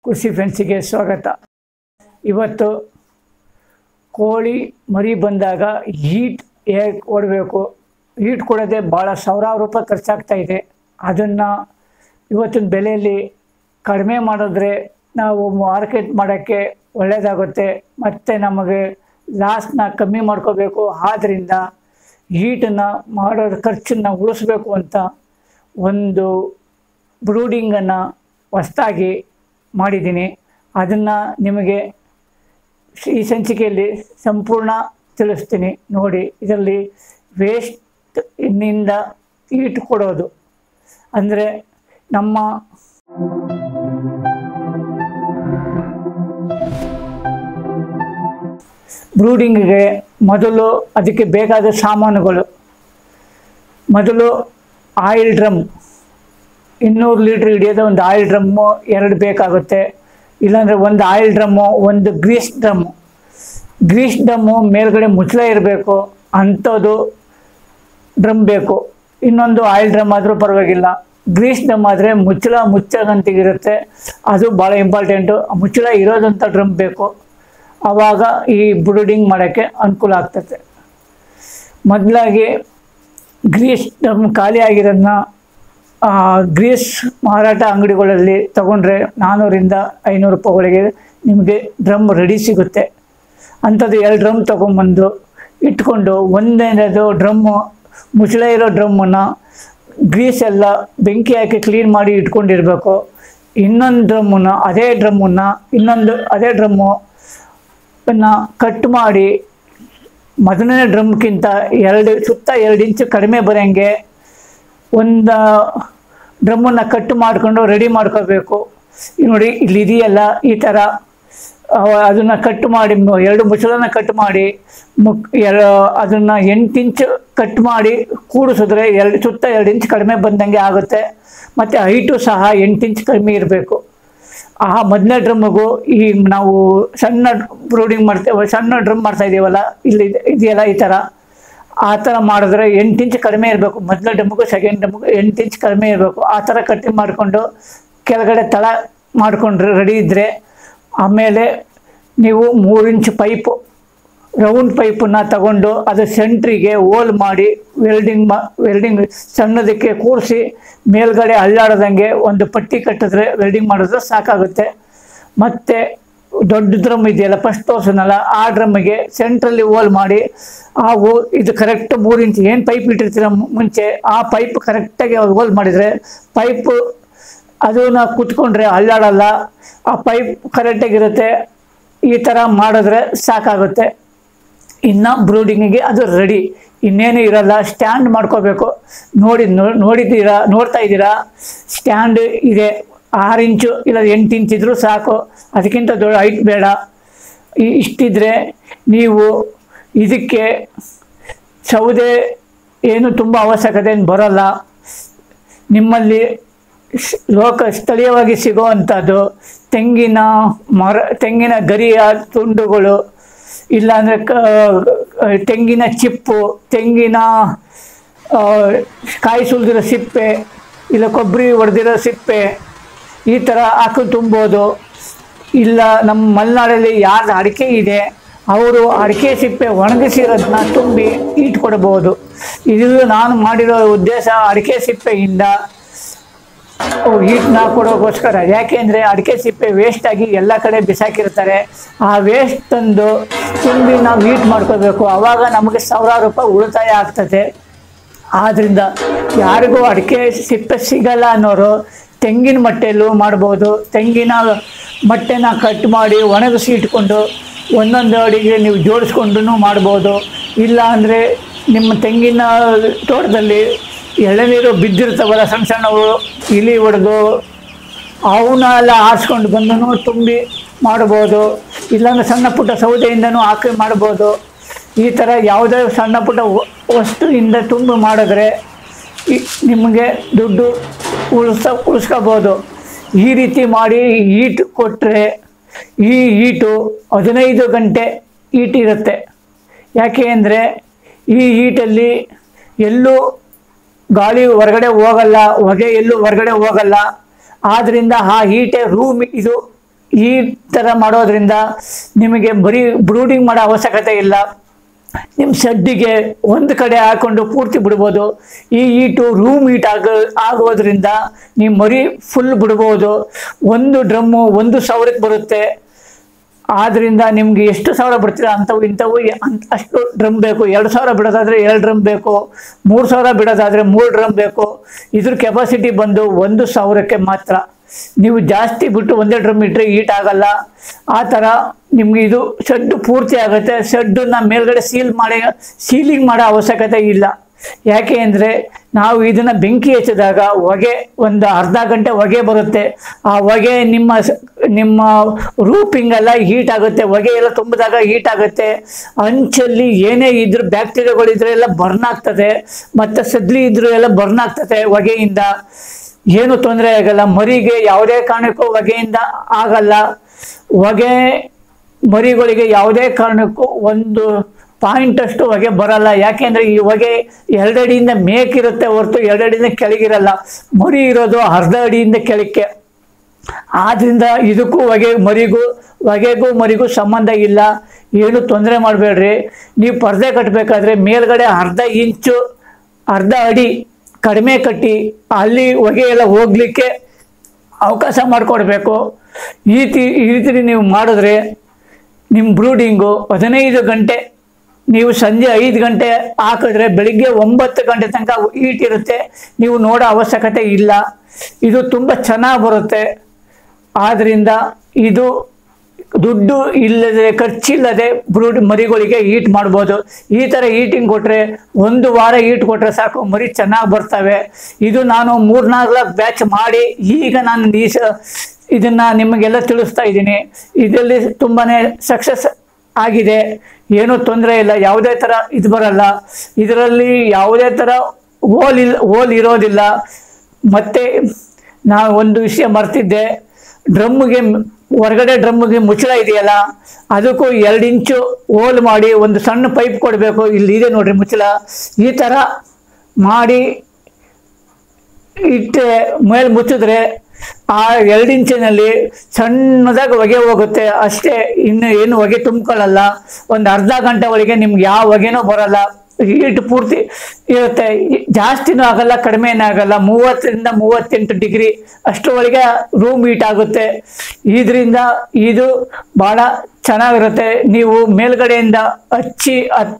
ಕೃಷಿ ಫ್ರೆಂಡ್ಸಿಗೆ ಸ್ವಾಗತ ಇವತ್ತು ಕೋಳಿ ಮರಿ ಬಂದಾಗ ಹೀಟ್ ಹೇಗೆ ಕೊಡಬೇಕು ಹೀಟ್ ಕೊಡೋದೇ ಭಾಳ ಸಾವಿರಾರು ರೂಪಾಯಿ ಖರ್ಚಾಗ್ತಾ ಇದೆ ಅದನ್ನು ಇವತ್ತಿನ ಬೆಲೆಯಲ್ಲಿ ಕಡಿಮೆ ಮಾಡಿದ್ರೆ ನಾವು ಮಾರ್ಕೆಟ್ ಮಾಡೋಕ್ಕೆ ಒಳ್ಳೆಯದಾಗುತ್ತೆ ಮತ್ತು ನಮಗೆ ಲಾಸ್ನ ಕಮ್ಮಿ ಮಾಡ್ಕೋಬೇಕು ಆದ್ದರಿಂದ ಹೀಟನ್ನು ಮಾಡೋದು ಖರ್ಚನ್ನು ಉಳಿಸ್ಬೇಕು ಅಂತ ಒಂದು ಬ್ರೂಡಿಂಗನ್ನು ಹೊಸ್ದಾಗಿ ಮಾಡಿದ್ದೀನಿ ಅದನ್ನು ನಿಮಗೆ ಈ ಸಂಚಿಕೆಯಲ್ಲಿ ಸಂಪೂರ್ಣ ತಿಳಿಸ್ತೀನಿ ನೋಡಿ ಇದರಲ್ಲಿ ವೇಸ್ಟ್ ಇನ್ನಿಂದ ಈಟ್ ಕೊಡೋದು ಅಂದರೆ ನಮ್ಮ ಬ್ರೂಡಿಂಗಿಗೆ ಮೊದಲು ಅದಕ್ಕೆ ಬೇಕಾದ ಸಾಮಾನುಗಳು ಮೊದಲು ಆಯಿಲ್ ಡ್ರಮ್ ಇನ್ನೂರು ಲೀಟ್ರ್ ಹಿಡಿಯೋದು ಒಂದು ಆಯಿಲ್ ಡ್ರಮ್ಮು ಎರಡು ಬೇಕಾಗುತ್ತೆ ಇಲ್ಲಾಂದರೆ ಒಂದು ಆಯಿಲ್ ಡ್ರಮ್ಮು ಒಂದು ಗ್ರೀಸ್ ಡ್ರಮ್ಮು ಗ್ರೀಸ್ ಡ್ರಮ್ಮು ಮೇಲ್ಗಡೆ ಮುಚ್ಚಳ ಇರಬೇಕು ಅಂಥದ್ದು ಡ್ರಮ್ ಬೇಕು ಇನ್ನೊಂದು ಆಯಿಲ್ ಡ್ರಮ್ ಆದರೂ ಪರವಾಗಿಲ್ಲ ಗ್ರೀಸ್ ಡ್ರಮ್ ಆದರೆ ಮುಚ್ಚಳ ಮುಚ್ಚಗಂತಿಗಿರುತ್ತೆ ಅದು ಭಾಳ ಇಂಪಾರ್ಟೆಂಟು ಮುಚ್ಚಳ ಇರೋದಂಥ ಡ್ರಮ್ ಬೇಕು ಆವಾಗ ಈ ಬ್ರೂಡಿಂಗ್ ಮಾಡೋಕ್ಕೆ ಅನುಕೂಲ ಆಗ್ತದೆ ಮೊದಲಾಗಿ ಗ್ರೀಸ್ ಡ್ರಮ್ ಖಾಲಿ ಆಗಿರೋದನ್ನ ಗ್ರೀಸ್ ಮಾರಾಟ ಅಂಗಡಿಗಳಲ್ಲಿ ತಗೊಂಡ್ರೆ ನಾನ್ನೂರಿಂದ ಐನೂರು ರೂಪಾಯಿಗಳಿಗೆ ನಿಮಗೆ ಡ್ರಮ್ ರೆಡಿ ಸಿಗುತ್ತೆ ಅಂಥದ್ದು ಎರಡು ಡ್ರಮ್ ತೊಗೊಂಬಂದು ಇಟ್ಕೊಂಡು ಒಂದೇನದು ಡ್ರಮ್ಮು ಮುಚ್ಚಳ ಇರೋ ಡ್ರಮ್ಮನ್ನು ಗ್ರೀಸ್ ಎಲ್ಲ ಬೆಂಕಿ ಹಾಕಿ ಕ್ಲೀನ್ ಮಾಡಿ ಇಟ್ಕೊಂಡಿರಬೇಕು ಇನ್ನೊಂದು ಡ್ರಮ್ಮನ್ನು ಅದೇ ಡ್ರಮ್ಮನ್ನು ಇನ್ನೊಂದು ಅದೇ ಡ್ರಮ್ಮು ಕಟ್ ಮಾಡಿ ಮೊದಲನೇ ಡ್ರಮ್ಗಿಂತ ಎರಡು ಸುತ್ತ ಎರಡು ಇಂಚು ಕಡಿಮೆ ಬರೋಂಗೆ ಒಂದು ಡ್ರಮ್ಮನ್ನು ಕಟ್ ಮಾಡಿಕೊಂಡು ರೆಡಿ ಮಾಡ್ಕೋಬೇಕು ಈಗ ನೋಡಿ ಇಲ್ಲಿ ಇದೆಯಲ್ಲ ಈ ಥರ ಅದನ್ನು ಕಟ್ ಮಾಡಿ ಮ- ಎರಡು ಮುಚ್ಚಳನ ಕಟ್ ಮಾಡಿ ಮುಕ್ ಎರ ಅದನ್ನು ಎಂಟು ಇಂಚು ಕಟ್ ಮಾಡಿ ಕೂಡಿಸಿದ್ರೆ ಎರಡು ಸುತ್ತ ಎರಡು ಇಂಚ್ ಕಡಿಮೆ ಬಂದಂಗೆ ಆಗುತ್ತೆ ಮತ್ತು ಹೈಟು ಸಹ ಎಂಟು ಇಂಚ್ ಕಡಿಮೆ ಇರಬೇಕು ಆ ಮೊದಲನೇ ಡ್ರಮ್ಮಿಗೂ ಈ ನಾವು ಸಣ್ಣ ಬ್ರೂಡಿಂಗ್ ಮಾಡ್ತೇವೆ ಸಣ್ಣ ಡ್ರಮ್ ಮಾಡ್ತಾ ಇದೀವಲ್ಲ ಇಲ್ಲಿ ಇದೆ- ಇದೆಯಲ್ಲ ಈ ಥರ ಆ ಥರ ಮಾಡಿದ್ರೆ ಎಂಟು ಇಂಚ್ ಕಡಿಮೆ ಇರಬೇಕು ಮೊದಲ ಡ್ರಮ್ಮಿಗೂ ಸೆಕೆಂಡ್ ಡ್ರಮ್ಮಿಗೂ ಎಂಟು ಇಂಚ್ ಕಡಿಮೆ ಇರಬೇಕು ಆ ಥರ ಕಟ್ಟಿಂಗ್ ಮಾಡಿಕೊಂಡು ಕೆಳಗಡೆ ತಳ ಮಾಡಿಕೊಂಡ್ರೆ ರೆಡಿ ಇದ್ದರೆ ಆಮೇಲೆ ನೀವು ಮೂರು ಇಂಚ್ ಪೈಪು ರೌಂಡ್ ಪೈಪನ್ನು ತಗೊಂಡು ಅದು ಸೆಂಟ್ರಿಗೆ ಹೋಲ್ ಮಾಡಿ ವೆಲ್ಡಿಂಗ್ ಮಾ ವೆಲ್ಡಿಂಗ್ ಸಣ್ಣದಕ್ಕೆ ಕೂರಿಸಿ ಮೇಲ್ಗಡೆ ಅಲ್ಲಾಡದಂಗೆ ಒಂದು ಪಟ್ಟಿ ಕಟ್ಟಿದ್ರೆ ವೆಲ್ಡಿಂಗ್ ಮಾಡಿದ್ರೆ ಸಾಕಾಗುತ್ತೆ ಮತ್ತು ದೊಡ್ಡ ಡ್ರಮ್ ಇದೆಯಲ್ಲ ಫಸ್ಟ್ ತೋರ್ಸನಲ್ಲ ಆ ಡ್ರಮ್ಮಿಗೆ ಸೆಂಟ್ರಲ್ಲಿ ಹೋಲ್ ಮಾಡಿ ಆ ಹೋ ಇದು ಕರೆಕ್ಟ್ ಮೂರು ಇಂಚ್ ಏನು ಪೈಪ್ ಇಟ್ಟಿರ್ತೀರ ಮು- ಮುಂಚೆ ಆ ಪೈಪ್ ಕರೆಕ್ಟಾಗಿ ಹೋಲ್ ಮಾಡಿದರೆ ಪೈಪು ಅದನ್ನ ಕುತ್ಕೊಂಡ್ರೆ ಅಲ್ಲಾಡಲ್ಲ ಆ ಪೈಪ್ ಕರೆಕ್ಟಾಗಿರುತ್ತೆ ಈ ಥರ ಮಾಡಿದ್ರೆ ಸಾಕಾಗುತ್ತೆ ಇನ್ನು ಬ್ರೂಡಿಂಗಿಗೆ ಅದು ರೆಡಿ ಇನ್ನೇನು ಇರಲ್ಲ ಸ್ಟ್ಯಾಂಡ್ ಮಾಡ್ಕೋಬೇಕು ನೋಡಿ ನೋ- ನೋಡಿದ್ದೀರಾ ನೋಡ್ತಾ ಇದ್ದೀರಾ ಸ್ಟ್ಯಾಂಡ್ ಇದೆ ಆರು ಇಂಚು ಇಲ್ಲ ಎಂಟು ಇಂಚ್ ಇದ್ರೂ ಸಾಕು ಅದಕ್ಕಿಂತ ದೊಡ್ಡ ಹೈಟ್ ಬೇಡ ಇ- ಇಷ್ಟಿದ್ರೆ ನೀವು ಇದಕ್ಕೆ ಸೌದೆ ಏನು ತುಂಬ ಅವಶ್ಯಕತೆ ಏನು ಬರೋಲ್ಲ ನಿಮ್ಮಲ್ಲಿ ಸ್- ಲೋಕ ಸ್ಥಳೀಯವಾಗಿ ಸಿಗುವಂಥದ್ದು ತೆಂಗಿನ ಮರ ತೆಂಗಿನ ಗರಿಯ ತುಂಡುಗಳು ಇಲ್ಲಾಂದರೆ ಕ ತೆಂಗಿನ ಚಿಪ್ಪು ತೆಂಗಿನ ಆ, ಕಾಯಿ ಸುಲಿದಿರೋ ಸಿಪ್ಪೆ ಇಲ್ಲ ಕೊಬ್ಬರಿ ಹೊಡೆದಿರೋ ಸಿಪ್ಪೆ ಈ ಥರ ಹಾಕಿ ತುಂಬೋದು ಇಲ್ಲ ನಮ್ಮ ಮಲೆನಾಡಲ್ಲಿ ಯಾರ್ದು ಅಡಿಕೆ ಇದೆ ಅವರು ಅಡಿಕೆ ಸಿಪ್ಪೆ ಒಣಗಿಸಿರೋದನ್ನ ತುಂಬಿ ಇಟ್ಕೊಡ್ಬೋದು ಇದು ನಾನು ಮಾಡಿರೋ ಉದ್ದೇಶ ಅಡಿಕೆ ಸಿಪ್ಪೆಯಿಂದ ಹೀಟ್ನ ಕೊಡೋಕ್ಕೋಸ್ಕರ ಯಾಕೆಂದರೆ ಅಡಿಕೆ ಸಿಪ್ಪೆ ವೇಸ್ಟ್ ಆಗಿ ಎಲ್ಲ ಕಡೆ ಬಿಸಾಕಿರ್ತಾರೆ ಆ ವೇಸ್ಟ್ ತಂದು ತುಂಬಿ ನಾವು ಹೀಟ್ ಮಾಡ್ಕೋಬೇಕು ಆವಾಗ ನಮಗೆ ಸಾವಿರಾರು ರೂಪಾಯಿ ಉಳಿತಾಯ ಆಗ್ತದೆ ಆದ್ದರಿಂದ ಯಾರಿಗೂ ಅಡಿಕೆ ಸಿಪ್ಪೆ ಸಿಗಲ್ಲ ಅನ್ನೋರು ತೆಂಗಿನ ಮಟ್ಟೆಲ್ಲೂ ಮಾಡ್ಬೋದು ತೆಂಗಿನ ಮಟ್ಟೆನ ಕಟ್ ಮಾಡಿ ಒಣಗಿಸಿ ಇಟ್ಕೊಂಡು ಒಂದೊಂದು ಅಡಿಗೆ ನೀವು ಜೋಡಿಸ್ಕೊಂಡು ಮಾಡ್ಬೋದು ಇಲ್ಲ ಅಂದರೆ ನಿಮ್ಮ ತೆಂಗಿನ ತೋಟದಲ್ಲಿ ಎಳನೀರು ಬಿದ್ದಿರ್ತಾವಲ್ಲ ಸಣ್ಣ ಸಣ್ಣವು ಇಲಿ ಹೊಡೆದು ಅವನ್ನೆಲ್ಲ ಆರಿಸ್ಕೊಂಡು ಬಂದು ತುಂಬಿ ಮಾಡ್ಬೋದು ಇಲ್ಲಾಂದ್ರೆ ಸಣ್ಣ ಪುಟ್ಟ ಸೌದೆಯಿಂದನೂ ಹಾಕಿ ಮಾಡ್ಬೋದು ಈ ಥರ ಯಾವುದೇ ಸಣ್ಣ ಪುಟ್ಟ ವ- ವಸ್ತುವಿಂದ ತುಂಬಿ ಮಾಡಿದ್ರೆ ಈ ನಿಮಗೆ ದುಡ್ಡು ಉಳಿಸ ಉಳಿಸ್ಕೋಬೋದು ಈ ರೀತಿ ಮಾಡಿ ಈಟ್ ಕೊಟ್ಟರೆ ಈ ಈಟು ಹದಿನೈದು ಗಂಟೆ ಈಟ್ ಇರುತ್ತೆ ಯಾಕೆ ಅಂದರೆ ಈ ಈಟಲ್ಲಿ ಎಲ್ಲೂ ಗಾಳಿ ಹೊರಗಡೆ ಹೋಗಲ್ಲ ಹೊಗೆ ಎಲ್ಲೂ ಹೊರಗಡೆ ಹೋಗಲ್ಲ ಆದ್ದರಿಂದ ಆ ಹೀಟೆ ರೂಮ್ ಇದು ಈ ಥರ ಮಾಡೋದ್ರಿಂದ ನಿಮಗೆ ಬರೀ ಬ್ರೂಡಿಂಗ್ ಮಾಡೋ ಅವಶ್ಯಕತೆ ಇಲ್ಲ ನಿಮ್ಮ ಶೆಡ್ಡಿಗೆ ಒಂದು ಕಡೆ ಹಾಕೊಂಡು ಪೂರ್ತಿ ಬಿಡ್ಬೋದು ಈ ಈಟು ರೂಮ್ ಹೀಟ್ ಆಗ ಆಗೋದ್ರಿಂದ ನೀವು ಮರಿ ಫುಲ್ ಬಿಡ್ಬೋದು ಒಂದು ಡ್ರಮ್ಮು ಒಂದು ಸಾವಿರಕ್ಕೆ ಬರುತ್ತೆ ಆದ್ರಿಂದ ನಿಮ್ಗೆ ಎಷ್ಟು ಸಾವಿರ ಬಿಡ್ತೀರಾ ಅಂಥವು ಇಂಥವು ಎ- ಅಂತ್- ಅಷ್ಟು ಡ್ರಮ್ ಬೇಕು ಎರಡು ಸಾವಿರ ಬಿಡೋದಾದ್ರೆ ಎರಡು ಡ್ರಮ್ ಬೇಕು ಮೂರು ಸಾವಿರ ಬಿಡೋದಾದ್ರೆ ಮೂರು ಡ್ರಮ್ ಬೇಕು ಇದ್ರ ಕೆಪಾಸಿಟಿ ಬಂದು ಒಂದು ಸಾವಿರಕ್ಕೆ ಮಾತ್ರ ನೀವು ಜಾಸ್ತಿ ಬಿಟ್ಟು ಒಂದೇ ಡ್ರಮ್ ಇಟ್ಟರೆ ಹೀಟ್ ಆಗಲ್ಲ ಆ ಥರ ನಿಮ್ಗೆ ಇದು ಶೆಡ್ಡು ಪೂರ್ತಿ ಆಗುತ್ತೆ ಶೆಡ್ಡನ್ನ ಮೇಲ್ಗಡೆ ಸೀಲ್ ಮಾಡಿ ಸೀಲಿಂಗ್ ಮಾಡೋ ಅವಶ್ಯಕತೆ ಇಲ್ಲ ಯಾಕೆ ಅಂದರೆ ನಾವು ಇದನ್ನ ಬೆಂಕಿ ಹಚ್ಚಿದಾಗ ಹೊಗೆ ಒಂದು ಅರ್ಧ ಗಂಟೆ ಹೊಗೆ ಬರುತ್ತೆ ಆ ಹೊಗೆ ನಿಮ್ಮ ಸ- ನಿಮ್ಮ ರೂಪಿಂಗ್ ಎಲ್ಲ ಹೀಟ್ ಆಗುತ್ತೆ ಹೊಗೆ ಎಲ್ಲ ತುಂಬಿದಾಗ ಹೀಟ್ ಆಗುತ್ತೆ ಅಂಚಲ್ಲಿ ಏನೇ ಇದ್ರು ಬ್ಯಾಕ್ಟೀರಿಯಾಗಳಿದ್ರೆ ಎಲ್ಲ ಬರ್ನ್ ಆಗ್ತದೆ ಮತ್ತು ಸದ್ಲಿ ಇದ್ರು ಎಲ್ಲ ಬರ್ನ್ ಆಗ್ತದೆ ಹೊಗೆಯಿಂದ ಏನು ತೊಂದರೆ ಆಗಲ್ಲ ಮರಿಗೆ ಯಾವುದೇ ಕಾರಣಕ್ಕೂ ಹೊಗೆಯಿಂದ ಆಗಲ್ಲ ಹೊಗೆ ಮರಿಗಳಿಗೆ ಯಾವುದೇ ಕಾರಣಕ್ಕೂ ಒಂದು ಪಾಯಿಂಟ್ ಅಷ್ಟು ಹೊಗೆ ಬರಲ್ಲ ಯಾಕೆಂದ್ರೆ ಈ ಹೊಗೆ ಎರಡಡಿಯಿಂದ ಮೇಕಿರುತ್ತೆ ಹೊರತು ಎರಡಡಿಯಿಂದ ಕೆಳಗಿರಲ್ಲ ಮರಿ ಇರೋದು ಅರ್ಧ ಅಡಿಯಿಂದ ಕೆಳಕ್ಕೆ ಆದ್ರಿಂದ ಇದಕ್ಕೂ ಹೊಗೆ ಮರಿಗೂ ಹೊಗೆಗೂ ಮರಿಗೂ ಸಂಬಂಧ ಇಲ್ಲ ಏನು ತೊಂದರೆ ಮಾಡಬೇಡ್ರಿ ನೀವು ಪರ್ದೆ ಕಟ್ಟಬೇಕಾದ್ರೆ ಮೇಲ್ಗಡೆ ಅರ್ಧ ಇಂಚು ಅರ್ಧ ಅಡಿ ಕಡಿಮೆ ಕಟ್ಟಿ ಅಲ್ಲಿ ಹೊಗೆ ಎಲ್ಲ ಹೋಗ್ಲಿಕ್ಕೆ ಅವಕಾಶ ಮಾಡಿಕೊಡ್ಬೇಕು ಈ ರೀತಿ ಈ ರೀತಿ ನೀವು ಮಾಡಿದ್ರೆ ನಿಮ್ಮ ಬ್ರೂಡಿಂಗು ಹದಿನೈದು ಗಂಟೆ ನೀವು ಸಂಜೆ ಐದು ಗಂಟೆ ಹಾಕಿದ್ರೆ ಬೆಳಿಗ್ಗೆ ಒಂಬತ್ತು ಗಂಟೆ ತನಕ ಹೀಟ್ ಇರುತ್ತೆ ನೀವು ನೋಡೋ ಅವಶ್ಯಕತೆ ಇಲ್ಲ ಇದು ತುಂಬ ಚೆನ್ನಾಗಿ ಬರುತ್ತೆ ಆದ್ದರಿಂದ ಇದು ದುಡ್ಡು ಇಲ್ಲದೆ ಖರ್ಚಿಲ್ಲದೆ ಬ್ರೂಡ್ ಮರಿಗಳಿಗೆ ಈಟ್ ಮಾಡ್ಬೋದು ಈ ಥರ ಈಟಿಂಗ್ ಕೊಟ್ಟರೆ ಒಂದು ವಾರ ಈಟ್ ಕೊಟ್ಟರೆ ಸಾಕು ಮರಿ ಚೆನ್ನಾಗಿ ಬರ್ತವೆ ಇದು ನಾನು ಮೂರ್ನಾಲ್ಕು ಬ್ಯಾಚ್ ಮಾಡಿ ಈಗ ನಾನು ಈ ಸ ಇದನ್ನ ನಿಮಗೆಲ್ಲ ತಿಳಿಸ್ತಾ ಇದ್ದೀನಿ ಇದರಲ್ಲಿ ತುಂಬಾನೇ ಸಕ್ಸಸ್ ಆಗಿದೆ ಏನೂ ತೊಂದರೆ ಇಲ್ಲ ಯಾವುದೇ ಥರ ಇದು ಬರಲ್ಲ ಇದರಲ್ಲಿ ಯಾವುದೇ ಥರ ಹೋಲ್ ಇಲ್ಲ ಹೋಲ್ ಇರೋದಿಲ್ಲ ಮತ್ತೆ ನಾನು ಒಂದು ವಿಷಯ ಮರ್ತಿದ್ದೆ ಡ್ರಮ್ಗೆ ಹೊರಗಡೆ ಡ್ರಮ್ಗೆ ಮುಚ್ಚಳ ಇದೆಯಲ್ಲ ಅದಕ್ಕೂ ಎರಡು ಇಂಚು ಹೋಲ್ ಮಾಡಿ ಒಂದು ಸಣ್ಣ ಪೈಪ್ ಕೊಡಬೇಕು ಇಲ್ಲಿ ಇದೆ ನೋಡ್ರಿ ಮುಚ್ಚಳ ಈ ಥರ ಮಾಡಿ ಇಟ್ಟೆ ಮೇಲೆ ಮುಚ್ಚಿದ್ರೆ ಆ ಎರಡು ಇಂಚಿನಲ್ಲಿ ಸಣ್ಣದಾಗಿ ಹೊಗೆ ಹೋಗುತ್ತೆ ಅಷ್ಟೇ ಇನ್ನು ಏನು ಹೊಗೆ ತುಂಬ್ಕೊಳ್ಳಲ್ಲ ಒಂದು ಅರ್ಧ ಗಂಟೆ ಒಳಗೆ ನಿಮ್ಗೆ ಯಾವ ಹೊಗೆನೂ ಬರಲ್ಲ ಹೀಟ್ ಪೂರ್ತಿ ಇರುತ್ತೆ ಈ- ಜಾಸ್ತಿನೂ ಆಗಲ್ಲ ಕಡಿಮೆನೂ ಆಗಲ್ಲ ಮೂವತ್ತರಿಂದ ಮೂವತ್ತೆಂಟು ಡಿಗ್ರಿ ಅಷ್ಟರೊಳಗೆ ರೂಮ್ ಹೀಟ್ ಆಗುತ್ತೆ ಇದರಿಂದ ಇದು ಬಹಳ ಚೆನ್ನಾಗಿರುತ್ತೆ ನೀವು ಮೇಲ್ಗಡೆಯಿಂದ ಹಚ್ಚಿ ಹತ್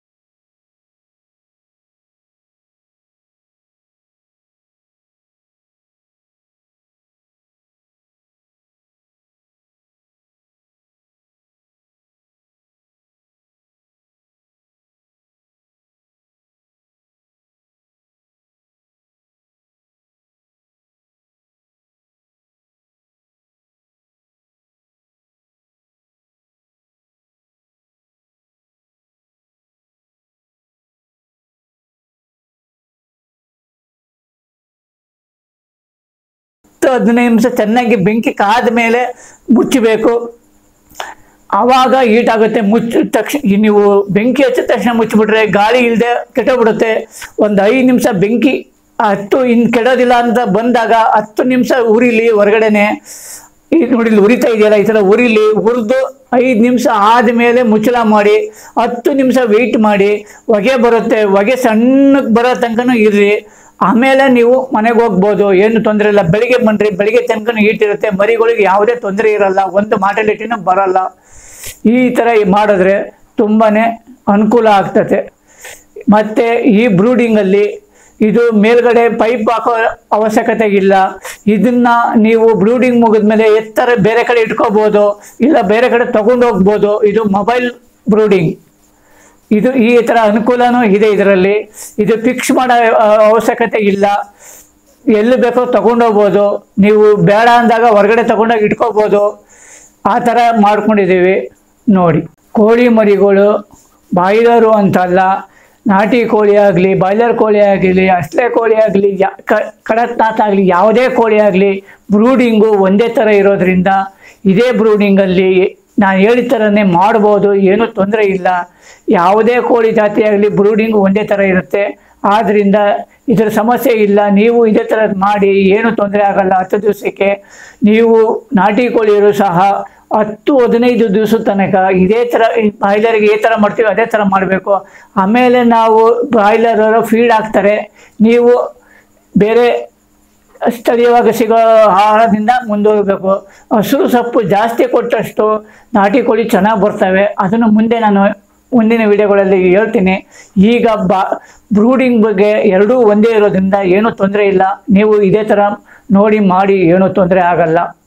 ಹತ್ತು ಹದಿನೈದು ನಿಮಿಷ ಚೆನ್ನಾಗಿ ಬೆಂಕಿ ಕಾದ ಮೇಲೆ ಮುಚ್ಚಬೇಕು ಆವಾಗ ಹೀಟ್ ಆಗುತ್ತೆ ಮುಚ್ಚ ತಕ್ಷಣ ಈ ನೀವು ಬೆಂಕಿ ಹಚ್ಚಿದ ತಕ್ಷಣ ಮುಚ್ಚಿಬಿಟ್ರೆ ಗಾಳಿ ಇಲ್ಲದೆ ಕೆಟ್ಟೋಗ್ಬಿಡುತ್ತೆ ಒಂದು ಐದು ನಿಮಿಷ ಬೆಂಕಿ ಹತ್ತು ಇನ್ನು ಕೆಡೋದಿಲ್ಲ ಅಂತ ಬಂದಾಗ ಹತ್ತು ನಿಮಿಷ ಉರಿಲಿ ಹೊರಗಡೆನೆ ಈ ನೋಡಿ ಇಲ್ಲಿ ಉರಿತಾ ಇದೆಯಲ್ಲ ಈ ಥರ ಉರಿಲಿ ಹುರಿದು ಐದು ನಿಮಿಷ ಆದಮೇಲೆ ಮುಚ್ಚಳ ಮಾಡಿ ಹತ್ತು ನಿಮಿಷ ವೆಯ್ಟ್ ಮಾಡಿ ಹೊಗೆ ಬರುತ್ತೆ ಹೊಗೆ ಸಣ್ಣಕ್ಕೆ ಬರೋ ತನಕನೂ ಇರ್ರಿ ಆಮೇಲೆ ನೀವು ಮನೆಗೆ ಹೋಗ್ಬೋದು ಏನು ತೊಂದರೆ ಇಲ್ಲ ಬೆಳಿಗ್ಗೆ ಬನ್ರಿ ಬೆಳಿಗ್ಗೆ ತನಕ ಹೀಟ್ ಇರುತ್ತೆ ಮರಿಗಳಿಗೆ ಯಾವುದೇ ತೊಂದರೆ ಇರಲ್ಲ ಒಂದು ಮಾರ್ಟಾಲಿಟಿನೂ ಬರಲ್ಲ ಈ ಥರ ಮಾಡಿದ್ರೆ ತುಂಬಾನೇ ಅನುಕೂಲ ಆಗ್ತದೆ ಮತ್ತೆ ಈ ಬ್ರೂಡಿಂಗಲ್ಲಿ ಇದು ಮೇಲ್ಗಡೆ ಪೈಪ್ ಹಾಕೋ ಅವಶ್ಯಕತೆ ಇಲ್ಲ ಇದನ್ನ ನೀವು ಬ್ರೂಡಿಂಗ್ ಮುಗಿದ್ಮೇಲೆ ಎತ್ತರ ಬೇರೆ ಕಡೆ ಇಟ್ಕೋಬಹುದು ಇಲ್ಲ ಬೇರೆ ಕಡೆ ತಗೊಂಡು ಹೋಗ್ಬೋದು ಇದು ಮೊಬೈಲ್ ಬ್ರೂಡಿಂಗ್ ಇದು ಈ ಥರ ಅನುಕೂಲನೂ ಇದೆ ಇದರಲ್ಲಿ ಇದು ಫಿಕ್ಸ್ ಮಾಡೋ ಆ, ಅವಶ್ಯಕತೆ ಇಲ್ಲ ಎಲ್ಲಿ ಬೇಕೋ ತಗೊಂಡೋಗ್ಬೋದು ನೀವು ಬೇಡ ಅಂದಾಗ ಹೊರಗಡೆ ತಗೊಂಡೋಗಿ ಇಟ್ಕೋಬೋದು ಆ ಥರ ಮಾಡ್ಕೊಂಡಿದ್ದೀವಿ ನೋಡಿ ಕೋಳಿ ಮರಿಗಳು ಬಾಯ್ಲರು ಅಂತಲ್ಲ ನಾಟಿ ಕೋಳಿ ಆಗಲಿ ಬಾಯ್ಲರ್ ಕೋಳಿ ಆಗಲಿ ಅಸ್ಲೆ ಕೋಳಿ ಆಗಲಿ ಯಾ ಕಡಕ್ನಾಥ್ ಆಗಲಿ ಯಾವುದೇ ಕೋಳಿ ಆಗಲಿ ಬ್ರೂಡಿಂಗು ಒಂದೇ ಥರ ಇರೋದ್ರಿಂದ ಇದೇ ಬ್ರೂಡಿಂಗಲ್ಲಿ ನಾನು ಹೇಳಿದ ಥರನೇ ಮಾಡ್ಬೋದು ಏನೂ ತೊಂದರೆ ಇಲ್ಲ ಯಾವುದೇ ಕೋಳಿ ಜಾತಿ ಆಗಲಿ ಬ್ರೂಡಿಂಗ್ ಒಂದೇ ಥರ ಇರುತ್ತೆ ಆದ್ದರಿಂದ ಇದರ ಸಮಸ್ಯೆ ಇಲ್ಲ ನೀವು ಇದೇ ಥರ ಮಾಡಿ ಏನು ತೊಂದರೆ ಆಗಲ್ಲ ಹತ್ತು ದಿವಸಕ್ಕೆ ನೀವು ನಾಟಿ ಕೋಳಿಯರು ಸಹ ಹತ್ತು ಹದಿನೈದು ದಿವಸ ತನಕ ಇದೇ ಥರ ಬಾಯ್ಲರ್ಗೆ ಈ ಥರ ಮಾಡ್ತೀವಿ ಅದೇ ಥರ ಮಾಡಬೇಕು ಆಮೇಲೆ ನಾವು ಬಾಯ್ಲರ್ ಫೀಡ್ ಹಾಕ್ತಾರೆ ನೀವು ಬೇರೆ ಸ್ಥಳೀಯವಾಗಿ ಸಿಗೋ ಆಹಾರದಿಂದ ಮುಂದುವರಬೇಕು ಹಸಿರು ಸೊಪ್ಪು ಜಾಸ್ತಿ ಕೊಟ್ಟಷ್ಟು ನಾಟಿ ಕೋಳಿ ಚೆನ್ನಾಗಿ ಬರ್ತವೆ ಅದನ್ನು ಮುಂದೆ ನಾನು ಮುಂದಿನ ವಿಡಿಯೋಗಳಲ್ಲಿ ಹೇಳ್ತೀನಿ ಈಗ ಬಾ ಬ್ರೂಡಿಂಗ್ ಬಗ್ಗೆ ಎರಡೂ ಒಂದೇ ಇರೋದ್ರಿಂದ ಏನೂ ತೊಂದರೆ ಇಲ್ಲ ನೀವು ಇದೇ ಥರ ನೋಡಿ ಮಾಡಿ ಏನೂ ತೊಂದರೆ ಆಗಲ್ಲ